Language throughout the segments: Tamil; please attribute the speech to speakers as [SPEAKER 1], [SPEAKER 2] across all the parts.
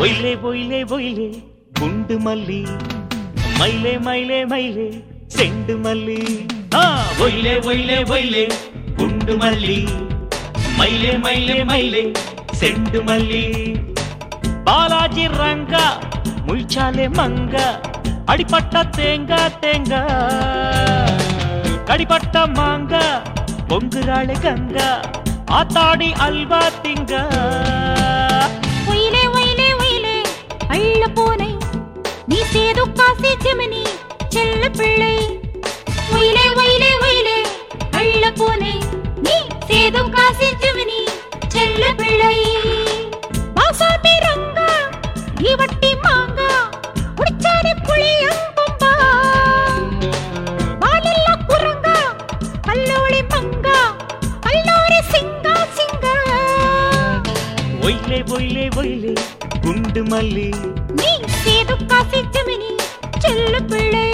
[SPEAKER 1] ஒயிலே ஒயிலே ஒயிலே குண்டு மல்லி மயிலே மயிலே மயிலே செண்டு மல்லி ஆ, ஒயிலே ஒயிலே ஒயிலே குண்டு மல்லி மயிலே மயிலே மயிலே செண்டு மல்லி பாலாஜி రంగా ముల్చాలే మంగ అడిపట్ట తేంగ తేంగ కడిపట్ట మాంగ పొంగురాళె గంగ ஆத்தாடி அல்வா திங்க
[SPEAKER 2] ஒயிலே ஒயிலே ஒயிலே அள்ள பூனை நீ சேது காசி ஜெமினி செல்ல பிள்ளை ஒயிலே ஒயிலே ஒயிலே அள்ள பூனை நீ சேது காசி ஜெமினி செல்ல பிள்ளை பாசாமி ரங்கா நீ வட்டி மாங்கா குடிச்சாரி புளியம்பம்பா வாலில்ல குரங்கா கல்லோளி மங்கா கல்லூரி சிங்கா சிங்கா
[SPEAKER 1] ஒயிலே ஒயிலே ஒயிலே குண்டு மல்லி
[SPEAKER 2] நீ சேது காசி ஜெமினி செல்ல பிள்ளை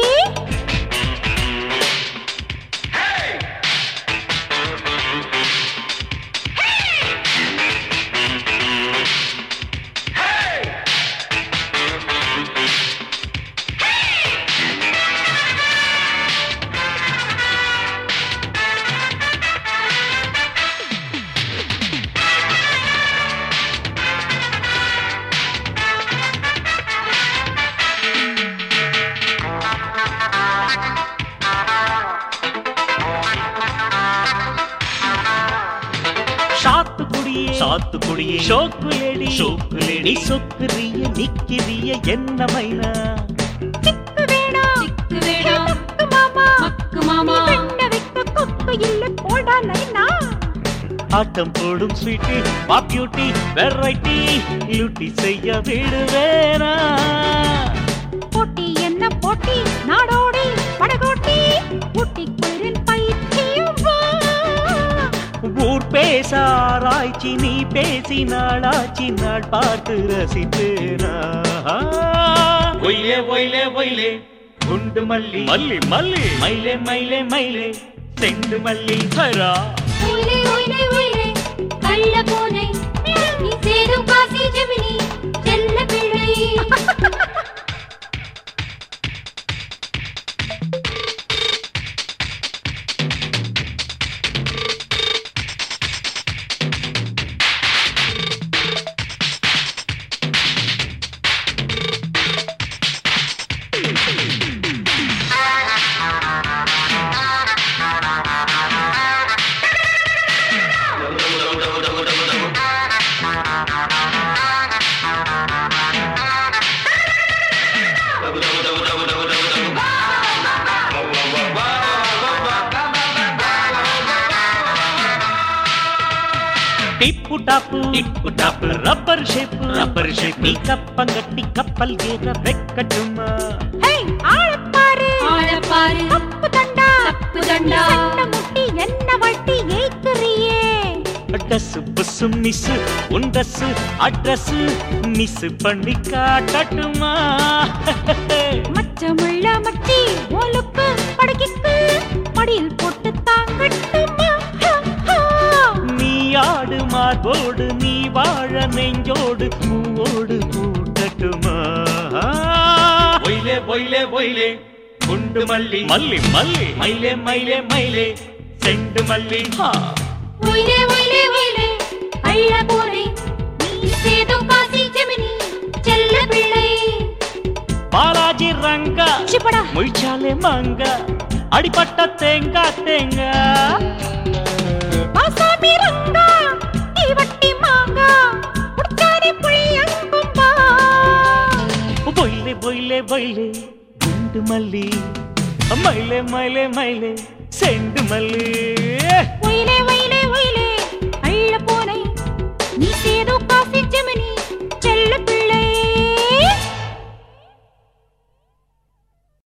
[SPEAKER 1] சாத்துக்குடியே சாத்துக்குடியே ஷோக்கு லேடி ஷோக்கு லேடி சொக்குரிய நிக்கிறிய என்ன மைனா
[SPEAKER 2] சிக்கு வேடா
[SPEAKER 3] சிக்கு வேடா.
[SPEAKER 2] மக்கு மாமா
[SPEAKER 3] மக்கு மாமா.
[SPEAKER 2] நீ வெண்ண வைக்க கொக்கு இல்ல போடா நைனா
[SPEAKER 1] ஆட்டம் போடும் ஸ்வீட்டு வா பியூட்டி வெரைட்டி லூட்டி செய்ய விடுவேனா
[SPEAKER 2] போட்டி என்ன போட்டி நாடோடி படகோட்டி ஊட்டி குளிரில் பைத்தியம் வா
[SPEAKER 1] ஊர் பேசாராய்ச்சி நீ பேசினாளாச்சி நாள் பார்த்து ரசித்தேனா ஒயிலே ஒயிலே ஒயிலே குண்டு மல்லி மல்லி மல்லி மயிலே மயிலே மயிலே செண்டு மல்லி ஹரா
[SPEAKER 3] ஒயிலே ஒயிலே ஒயிலே கள்ள பூனை நீ சேரும் காசி ஜெமினி செல்ல பிள்ளை
[SPEAKER 1] tip top tip top rubber shape rubber shape நீ கப்பங்கட்டி கப்பல் ஏற வெக்கட்டுமா
[SPEAKER 2] ஹே ஆளப்பாரு
[SPEAKER 3] ஆளப்பாரு
[SPEAKER 2] தப்பு தண்டா
[SPEAKER 3] தப்பு தண்டா.
[SPEAKER 2] நீ சண்டை முட்டி என்ன வட்டி ஏய்க்கிறியே
[SPEAKER 1] டஸ் புஸ் மிஸ் உன் ட்ரெஸ் அட்ரஸ் மிஸ் பண்ணி காட்டட்டுமா
[SPEAKER 2] மச்சமுள்ள மச்சி ஓலுக்கு படகிக்கு மடியில் போட்டு தாங்கட்டுமா ஹா, ஹா.
[SPEAKER 1] நீ ஆடு மார்போடு நீ வாழ நெஞ்சோடு பூவோடு கூட்டட்டுமா ஒயிலே ஒயிலே ஒயிலே குண்டு மல்லி மல்லி மல்லி மயிலே மயிலே மயிலே செண்டு மல்லி ஹா
[SPEAKER 3] ஒயிலே ஒயிலே ஒயிலே கள்ள பூனை நீ சேரும் காசி ஜெமினி செல்ல பிள்ளை
[SPEAKER 1] பாலாஜி రంగా
[SPEAKER 2] சிப்படா
[SPEAKER 1] முழிச்சாலே மாங்க அடிப்பட்ட தேங்காய் தேங்காய்
[SPEAKER 2] பாசாமி ரங்கா நீ வட்டி மாங்கா குடிச்சாரி புளியம்பம்பா
[SPEAKER 1] బొయ్లే బొయ్లే బొయ్లే గుండు మల్లి మైలే మైలే మైలే సెండు మల్లి
[SPEAKER 2] ஒயிலே